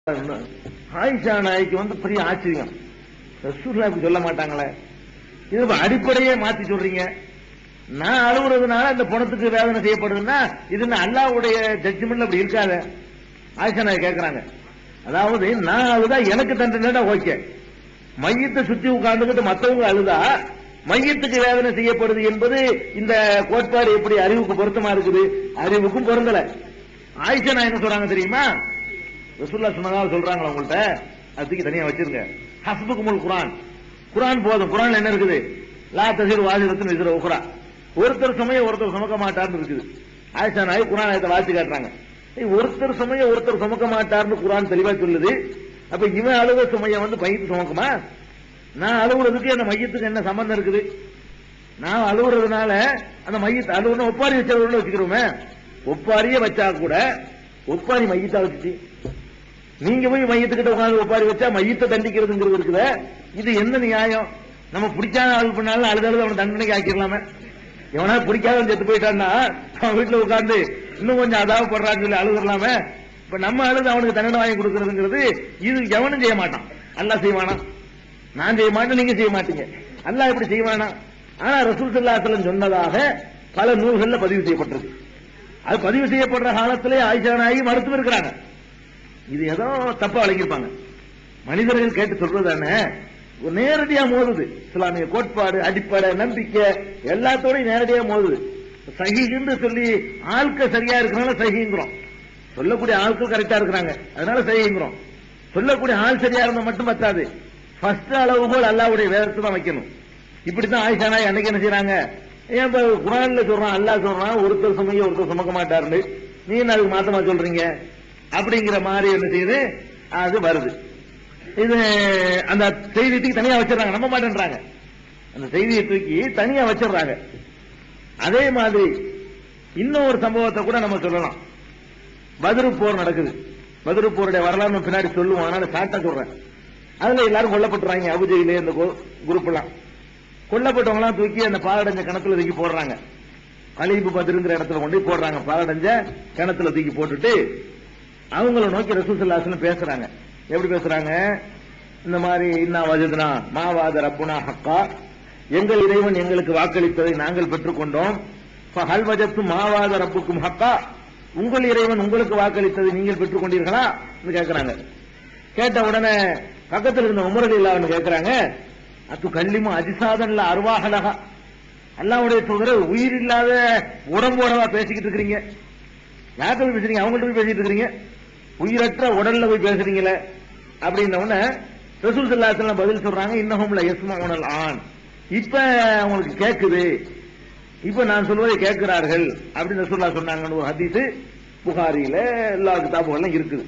ஆயிஷா நாய்க்கு வந்து பெரிய ஆச்சரியம் ரசூல்லா இப்படி சொல்ல மாட்டாங்களே இது இப்ப அடிப்படையே மாத்தி சொல்றீங்க நான் அழுகுறதுனால அந்த பணத்துக்கு வேதனை செய்யப்படுதுன்னா இது என்ன அல்லாவுடைய ஜட்ஜ்மெண்ட்ல அப்படி இருக்காத ஆயிஷா நாய் கேட்கறாங்க அதாவது நான் அழுதா எனக்கு தண்டனை ஓகே மையத்தை சுத்தி உட்கார்ந்துகிட்டு மத்தவங்க அழுதா மையத்துக்கு வேதனை செய்யப்படுது என்பது இந்த கோட்பாடு எப்படி அறிவுக்கு பொருத்தமா இருக்குது அறிவுக்கும் பொருந்தல ஆயிஷா நான் என்ன சொல்றாங்க தெரியுமா ரசூல்லா சொன்னதா சொல்றாங்களா உங்கள்ட்ட அதுக்கு தனியா வச்சிருங்க ஹஸ்புக்குமுல் குரான் குரான் போதும் குரான் என்ன இருக்குது லா தசீர் வாசிரத்தின் விசிற உக்ரா ஒருத்தர் சமயம் ஒருத்தர் சுமக்க மாட்டார்னு இருக்குது ஆயிஷா நாய் குரான் ஆயத்தை வாசி காட்டுறாங்க ஏய், ஒருத்தர் சமயம் ஒருத்தர் சுமக்க மாட்டார்னு குரான் தெளிவா சொல்லுது அப்ப இவன் அழுவ சுமைய வந்து மையத்து சுமக்குமா நான் அழுகுறதுக்கு அந்த மையத்துக்கு என்ன சம்பந்தம் இருக்குது நான் அழுகுறதுனால அந்த மையத்தை அழுகுன ஒப்பாரி வச்சவர்கள் வச்சுக்கிறோமே ஒப்பாரியே வச்சா கூட ஒப்பாரி மையத்தா வச்சுச்சு நீங்க போய் மையத்துக்கிட்ட உட்கார்ந்து ஒப்பாரி வச்சா மையத்தை தண்டிக்கிறதுங்கிறது இருக்குது இது என்ன நியாயம் நம்ம பிடிக்காத ஆள் பண்ணாலும் அழுது அழுது அவனை தண்டனைக்கு ஆக்கிடலாமே எவனா பிடிக்காத செத்து போயிட்டான்னா அவன் வீட்டுல உட்கார்ந்து இன்னும் கொஞ்சம் அதாவது படுறான்னு சொல்லி அழுதுடலாமே இப்ப நம்ம அழுது அவனுக்கு தண்டனை வாங்கி கொடுக்கறதுங்கிறது இது எவனும் செய்ய மாட்டான் அல்லாஹ் செய்வானா நான் செய்ய மாட்டேன் நீங்க செய்ய மாட்டீங்க அல்லாஹ் இப்படி செய்வானா ஆனா ரசூல் சல்லாஹலம் சொன்னதாக பல நூல்கள்ல பதிவு செய்யப்பட்டிருக்கு அது பதிவு செய்யப்படுற காலத்திலே ஆயிஷா நாயகி மறுத்து இருக்கிறாங்க இது ஏதோ தப்பா வழங்கியிருப்பாங்க மனிதர்கள் கேட்டு சொல்றதானே நேரடியா மோதுது இஸ்லாமிய கோட்பாடு அடிப்படை நம்பிக்கை எல்லாத்தோடையும் நேரடியா மோதுது சகின்னு சொல்லி ஆட்கள் சரியா இருக்கிறனால சகிங்கிறோம் சொல்லக்கூடிய ஆட்கள் கரெக்டா இருக்கிறாங்க அதனால சகிங்கிறோம் சொல்லக்கூடிய ஆள் சரியா இருந்தா மட்டும் பத்தாது ஃபர்ஸ்ட் அளவுகோல் அல்லாவுடைய வேதத்தை தான் வைக்கணும் இப்படித்தான் ஆயிஷா நாய் அன்னைக்கு என்ன செய்யறாங்க ஏன் இப்ப குரான்ல சொல்றான் அல்லாஹ் சொல்றான் ஒருத்தர் சுமைய ஒருத்தர் சுமக்க மாட்டாருன்னு நீ என்ன அதுக்கு மாத்தமா சொல்றீங்க அப்படிங்கிற மாதிரி என்ன செய்யுது அது வருது இது அந்த செய்திக்கு தனியா வச்சிடறாங்க நம்ப மாட்டேன்றாங்க அந்த செய்தியை தூக்கி தனியா வச்சிடுறாங்க அதே மாதிரி இன்னொரு சம்பவத்தை கூட நம்ம சொல்லலாம் பதிரு போர் நடக்குது பதிரு போருடைய வரலாறு நம்ம பின்னாடி சொல்லுவோம் அதனால ஷார்ட்டா சொல்றேன் அதுல எல்லாரும் கொல்லப்பட்டுறாங்க அபுஜெயிலே அந்த குரூப் எல்லாம் கொல்லப்பட்டவங்க எல்லாம் தூக்கி அந்த பாலடைஞ்ச கிணத்துல தூக்கி போடுறாங்க அலிபு பதிருங்கிற இடத்துல கொண்டு போய் போடுறாங்க பாலடைஞ்ச கிணத்துல தூக்கி போட்டுட்டு அவங்கள நோக்கி ரசூசல்லாசன் பேசுறாங்க எப்படி பேசுறாங்க இந்த மாதிரி இன்னா வஜதுனா மாவாத ரப்புனா ஹக்கா எங்கள் இறைவன் எங்களுக்கு வாக்களித்ததை நாங்கள் பெற்றுக்கொண்டோம் ஹல் வஜத்து மாவாத ரப்புக்கும் ஹக்கா உங்கள் இறைவன் உங்களுக்கு வாக்களித்ததை நீங்கள் பெற்றுக்கொண்டீர்களா கேட்கிறாங்க கேட்ட உடனே பக்கத்தில் இருந்த உமரடி இல்லான்னு கேட்கிறாங்க அத்து கல்லிமும் அதிசாதன்ல அருவாகலகா அல்லாவுடைய தூதர உயிர் இல்லாத உடம்போடவா பேசிக்கிட்டு இருக்கிறீங்க யார்கிட்ட போய் பேசுறீங்க அவங்கள்ட்ட போய் பேசிட்டு இருக்கிறீங்க உயிரற்ற உடல்ல போய் பேசுறீங்களே அப்படின்ன உடனே ரசூல் சல்லாசல்லாம் பதில் சொல்றாங்க இன்னஹும்ல எஸ்மா உணல் ஆண் இப்ப அவங்களுக்கு கேக்குது இப்ப நான் சொல்வதை கேட்கிறார்கள் அப்படின்னு ரசூல்லா சொன்னாங்கன்னு ஒரு ஹதீஸ் புகாரியில எல்லா கிதாபுகள்லாம் இருக்குது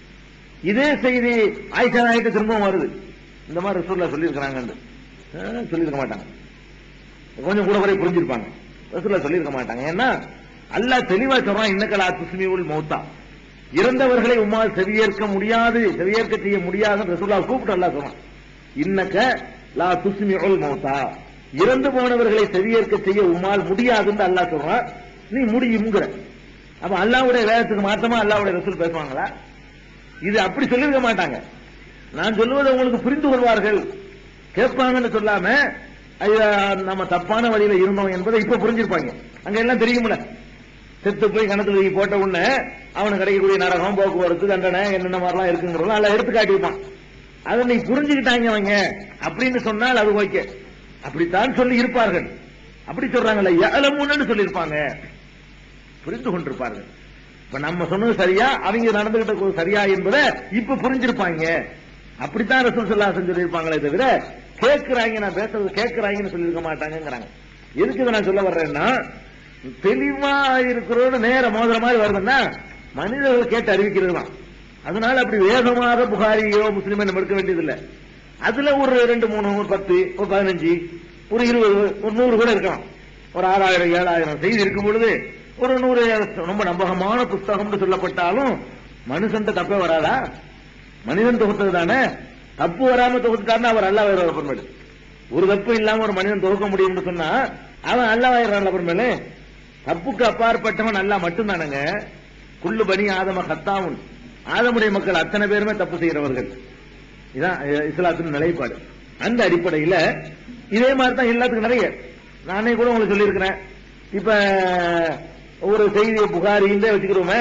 இதே செய்தி ஆயிஷா நாய்க்கு திரும்பவும் வருது இந்த மாதிரி ரசூல்லா சொல்லியிருக்கிறாங்கன்னு அஹ், சொல்லியிருக்க மாட்டாங்க கொஞ்சம் கூட குறை புரிஞ்சிருப்பாங்க ரசூல்லா சொல்லியிருக்க மாட்டாங்க ஏன்னா அல்லாஹ் தெளிவா சொல்றான் இன்னக்கலா துஸ்மியுல் மௌத்தா இறந்தவர்களை உம்மால் செவியேற்க முடியாது செவியேற்க செய்ய முடியாது ரசூல்லா கூப்பிட்டு அல்லாஹ் சொல்றான் இன்னக்க லா துஸ்மியுல் மௌத்தா இறந்து போனவர்களை செவியேற்க செய்ய உம்மால் முடியாதுன்னு அல்லாஹ் சொல்றான் நீ முடியுங்கிற அப்ப அல்லாவுடைய வேதத்துக்கு மாற்றமா அல்லாவுடைய ரசூல் பேசுவாங்களா இது அப்படி சொல்லிருக்க மாட்டாங்க நான் சொல்லுவதை உங்களுக்கு புரிந்து கொள்வார்கள் கேட்பாங்கன்னு சொல்லாம ஐயா, நம்ம தப்பான வழியில இருந்தோம் என்பதை இப்ப புரிஞ்சிருப்பாங்க அங்க எல்லாம் தெரியுமில்ல செத்து போய் கணத்துல தூக்கி போட்ட உடனே அவனுக்கு கிடைக்கக்கூடிய நரகம் போக்குவரத்து தண்டனை என்னென்ன மாதிரிலாம் இருக்குங்கிறதெல்லாம் எல்லாம் எடுத்து காட்டியிருப்பான் அதை நீ புரிஞ்சுக்கிட்டாங்க அவங்க அப்படின்னு சொன்னால் அது ஓகே அப்படித்தான் சொல்லி இருப்பார்கள் அப்படி சொல்றாங்கல்ல எலமுன்னு சொல்லியிருப்பாங்க புரிந்து கொண்டிருப்பார்கள் இப்ப நம்ம சொன்னது சரியா அவங்க நடந்துகிட்ட சரியா என்பதை இப்ப புரிஞ்சிருப்பாங்க அப்படித்தான் ரசூல் சல்லாசன் சொல்லியிருப்பாங்களே தவிர கேட்கிறாங்க நான் பேசுறது கேட்கிறாங்கன்னு சொல்லியிருக்க மாட்டாங்கங்கிறாங்க எதுக்கு இதை நான் சொல்ல வர்றேன்னா தெளிவா இருக்கிறோடு நேர மோதிர மாதிரி வருதுன்னா மனிதர்கள் கேட்டு அறிவிக்கிறது தான் அதனால அப்படி வேகமாக புகாரியோ முஸ்லிமோ நம்ம எடுக்க வேண்டியதில்லை அதுல ஒரு ரெண்டு மூணு ஒரு பத்து ஒரு பதினஞ்சு ஒரு இருபது ஒரு நூறு கூட இருக்கலாம் ஒரு ஆறாயிரம் ஏழாயிரம் செய்தி இருக்கும் பொழுது ஒரு நூறு ரொம்ப நம்பகமான புஸ்தகம்னு சொல்லப்பட்டாலும் மனுஷன் தப்பே வராதா மனிதன் தொகுத்தது தானே தப்பு வராம தொகுத்துட்டாருன்னா அவர் அல்லா வேற அப்புறமேலு ஒரு தப்பு இல்லாம ஒரு மனிதன் தொகுக்க முடியும்னு சொன்னா அவன் அல்லாவாயிரம் அப்புறமேலு தப்புக்கு அப்பாற்பட்டவன் அல்லா மட்டும்தானுங்க குள்ளு பனி ஆதம கத்தாவுன் ஆதமுடைய மக்கள் அத்தனை பேருமே தப்பு செய்யறவர்கள் இதான் அஹ், இஸ்லாத்தின் நிலைப்பாடு அந்த அடிப்படையில இதே மாதிரி தான் எல்லாத்துக்கும் நிறைய நானே கூட உங்களுக்கு சொல்லியிருக்கிறேன் இப்ப ஒரு செய்தி புகாரின்றே வச்சுக்கிறோமே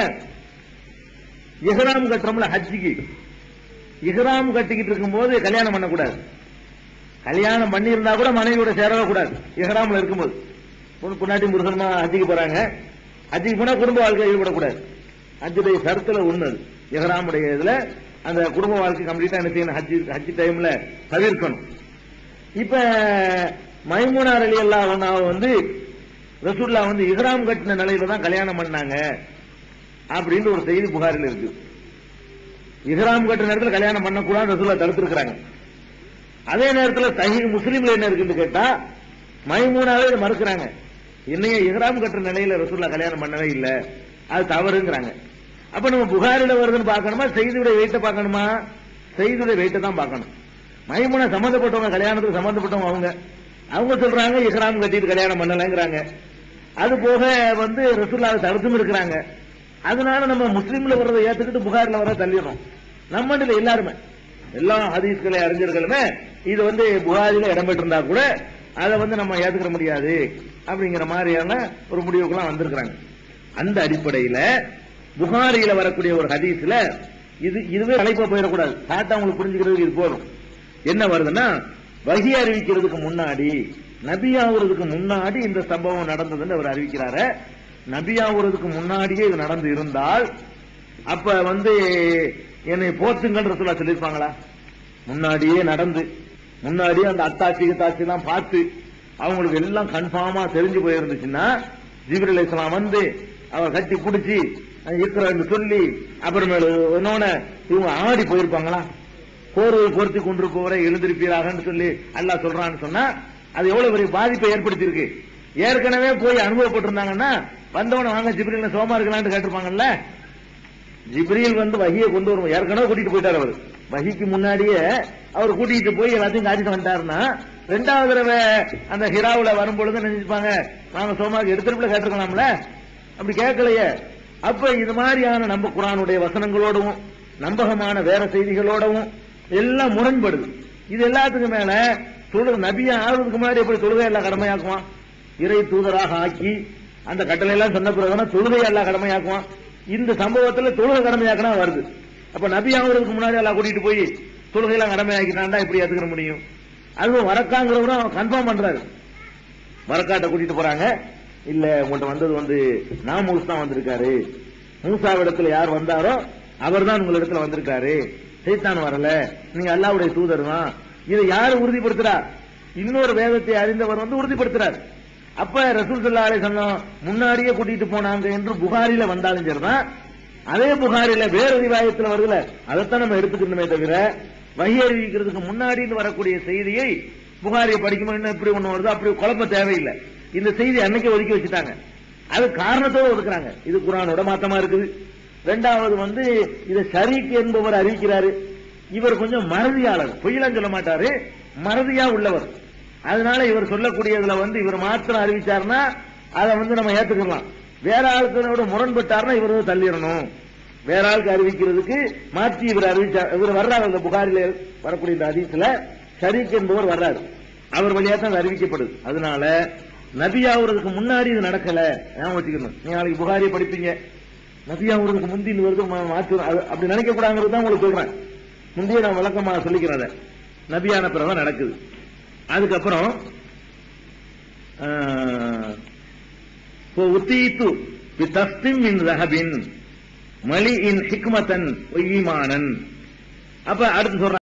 இஹ்ராம் கட்டுறோம்ல ஹஜ்ஜிக்கு இஹ்ராம் கட்டிக்கிட்டு இருக்கும்போது கல்யாணம் பண்ணக்கூடாது கல்யாணம் பண்ணியிருந்தா கூட மனைவியோட சேரவே கூடாது இஹ்ராம்ல இருக்கும்போது பொண்ணு பொன்னாட்டி முருகனுமா ஹஜ்ஜிக்கு போறாங்க ஹஜ்ஜிக்கு போனா குடும்ப வாழ்க்கை ஈடுபடக்கூடாது ஹஜ்ஜுடைய சரத்துல ஒண்ணு அது இஹ்ராமுடைய இதுல அந்த குடும்ப வாழ்க்கை கம்ப்ளீட்டா என்ன செய்யணும் ஹஜ்ஜி ஹஜ்ஜி டைம்ல தவிர்க்கணும் இப்ப மைமூனார் அலி அல்லாஹ் வந்து ரசூல்லா வந்து இஹ்ராம் கட்டின நிலையில தான் கல்யாணம் பண்ணாங்க அப்படின்னு ஒரு செய்தி புகாரில் இருக்கு இஹ்ராம் கட்டின நேரத்தில் கல்யாணம் பண்ணக்கூடாது ரசூல்லா தடுத்திருக்கிறாங்க அதே நேரத்தில் சஹி முஸ்லீம்ல என்ன இருக்குன்னு கேட்டா மைமூனாவே இதை மறுக்கிறாங்க என்னைய இஹ்ராம் கட்டுற நிலையில ரசூல்லா கல்யாணம் பண்ணவே இல்ல அது தவறுங்கிறாங்க அப்ப நம்ம புகாரில வருதுன்னு பார்க்கணுமா செய்தியுடைய வெயிட்ட பார்க்கணுமா செய்தியுடைய வெயிட்ட தான் பார்க்கணும் மைமுனா சம்பந்தப்பட்டவங்க கல்யாணத்துக்கு சம்பந்தப்பட்டவங்க அவங்க அவங்க சொல்றாங்க இஹ்ராம் கட்டிட்டு கல்யாணம் பண்ணலங்கிறாங்க அது போக வந்து ரசூல்லாவை தடுத்தும் இருக்கிறாங்க அதனால நம்ம முஸ்லீம்ல வர்றதை ஏத்துக்கிட்டு புகார்ல வர தள்ளிடுறோம் நம்ம எல்லாருமே எல்லா ஹதீஸ்களை அறிஞர்களுமே இது வந்து புகாரில இடம்பெற்றிருந்தா கூட அதை வந்து நம்ம ஏத்துக்கிற முடியாது அப்படிங்கிற மாதிரியான ஒரு முடிவுக்கெல்லாம் வந்திருக்கிறாங்க அந்த அடிப்படையில புகாரியில வரக்கூடிய ஒரு ஹதீஸ்ல இது இதுவே தலைப்பா போயிடக்கூடாது சாட்டா உங்களுக்கு புரிஞ்சுக்கிறதுக்கு இது போதும் என்ன வருதுன்னா வகி அறிவிக்கிறதுக்கு முன்னாடி நபியாவுறதுக்கு முன்னாடி இந்த சம்பவம் நடந்ததுன்னு அவர் அறிவிக்கிறாரு நபியாவுறதுக்கு முன்னாடியே இது நடந்து இருந்தால் அப்ப வந்து என்னை போத்துங்கன்ற சொல்ல சொல்லியிருப்பாங்களா முன்னாடியே நடந்து முன்னாடியே அந்த அத்தாட்சி தாட்சி எல்லாம் பார்த்து அவங்களுக்கு எல்லாம் கன்ஃபார்மா தெரிஞ்சு போயிருந்துச்சுன்னா ஜிபிர் இஸ்லாம் வந்து அவர் கட்டி பிடிச்சி இருக்கிறன்னு சொல்லி அப்புறமேலு இன்னொன்னு இவங்க ஆடி போயிருப்பாங்களா போர்வை பொருத்தி கொண்டிருப்பவரை எழுந்திருப்பீராகன்னு சொல்லி அல்லாஹ் சொல்றான்னு சொன்னா அது எவ்வளவு பெரிய பாதிப்பை ஏற்படுத்தியிருக்கு ஏற்கனவே போய் அனுபவப்பட்டிருந்தாங்கன்னா வந்தவன வாங்க ஜிப்ரில் சோமா இருக்கலாம்னு கேட்டிருப்பாங்கல்ல ஜிப்ரீல் வந்து வகியை கொண்டு வரும் ஏற்கனவே கூட்டிட்டு போயிட்டார் அவர் வகிக்கு முன்னாடியே அவர் கூட்டிட்டு போய் எல்லாத்தையும் காட்டிட்டு வந்துட்டாருன்னா ரெண்டாவது தடவை அந்த ஹிராவுல வரும்பொழுது நினைச்சுப்பாங்க நாங்க சோமாக்கு எடுத்துட்டு கேட்டிருக்கலாம்ல அப்படி கேட்கலையே அப்ப இது மாதிரியான நம்ம குரானுடைய வசனங்களோடவும் நம்பகமான வேற செய்திகளோடவும் எல்லாம் முரண்படுது இது எல்லாத்துக்கும் மேல தொழுக நபியா ஆறுவதுக்கு முன்னாடி எப்படி தொழுகை எல்லாம் கடமையாக்குவான் இறை தூதராக ஆக்கி அந்த கட்டளை எல்லாம் சொன்ன பிறகுனா தொழுகை எல்லாம் கடமையாக்குவான் இந்த சம்பவத்துல தொழுகை கடமையாக்கினா வருது அப்ப நபி ஆகுறதுக்கு முன்னாடி எல்லாம் கூட்டிட்டு போய் தொழுகை எல்லாம் கடமையாக்கிட்டாண்டா இப்படி ஏத்துக்கிற முடியும் அதுவும் வரக்காங்கிறவரும் அவன் கன்ஃபார்ம் பண்றாரு வரக்காட்ட கூட்டிட்டு போறாங்க இல்ல உங்கள்ட்ட வந்தது வந்து நாமூஸ் தான் வந்திருக்காரு மூசாவிடத்துல யார் வந்தாரோ அவர் தான் உங்களிடத்துல வந்திருக்காரு சைத்தான் வரல நீங்க அல்லாவுடைய தூதர் தான் இதை யாரு உறுதிப்படுத்துறா இன்னொரு வேதத்தை அறிந்தவர் வந்து உறுதிப்படுத்துறார் அப்ப ரசூல் சல்லா அலி சொன்னோம் முன்னாடியே கூட்டிட்டு போனாங்க என்று புகாரில வந்தாலும் சரிதான் அதே புகாரில வேற ரிவாயத்துல வருதுல அதைத்தான் நம்ம எடுத்துக்கணுமே தவிர வகி அறிவிக்கிறதுக்கு முன்னாடின்னு வரக்கூடிய செய்தியை புகாரியை படிக்கும்போது என்ன இப்படி ஒண்ணு வருது அப்படி குழப்ப தேவையில்லை இந்த செய்தி அன்னைக்கு ஒதுக்கி வச்சுட்டாங்க அது காரணத்தோட ஒதுக்குறாங்க இது குரானோட மாத்தமா இருக்குது ரெண்டாவது வந்து இதை ஷரீக் என்பவர் அறிவிக்கிறாரு இவர் கொஞ்சம் மறதியாளர் பொய்யலாம் சொல்ல மாட்டாரு மறதியா உள்ளவர் அதனால இவர் சொல்லக்கூடியதுல வந்து இவர் மாத்திரம் அறிவிச்சாருன்னா அதை வந்து நம்ம ஏத்துக்கலாம் வேற ஆளுக்களோட முரண்பட்டாருன்னா இவர் வந்து தள்ளிடணும் வேற ஆளுக்கு அறிவிக்கிறதுக்கு மாற்றி இவர் அறிவிச்சார் இவர் வர்றாரு அந்த புகாரில வரக்கூடிய இந்த அதிசல ஷரீக் என்பவர் வர்றாரு அவர் வழியா தான் அது அறிவிக்கப்படுது அதனால நபியாவுறதுக்கு முன்னாடி இது நடக்கல ஞாபகம் வச்சுக்கணும் நீங்க நாளைக்கு புகாரியை படிப்பீங்க நபியாவுறதுக்கு முந்தின்னு வருது மா- மாத்து அது அப்படி நினைக்க கூடாங்கிறது தான் உங்களுக்கு சொல்றேன் முந்தைய நான் விளக்கமா சொல்லிக்கிறேன் அதை. நபியான பிறகு நடக்குது அதுக்கப்புறம் உத்தீத்து பித்தஸ்திம் மின் ரஹபின் மலி இன் ஹிக்மத்தன் ஒய்யீமானன் அப்ப அடுத்து சொல்றாங்க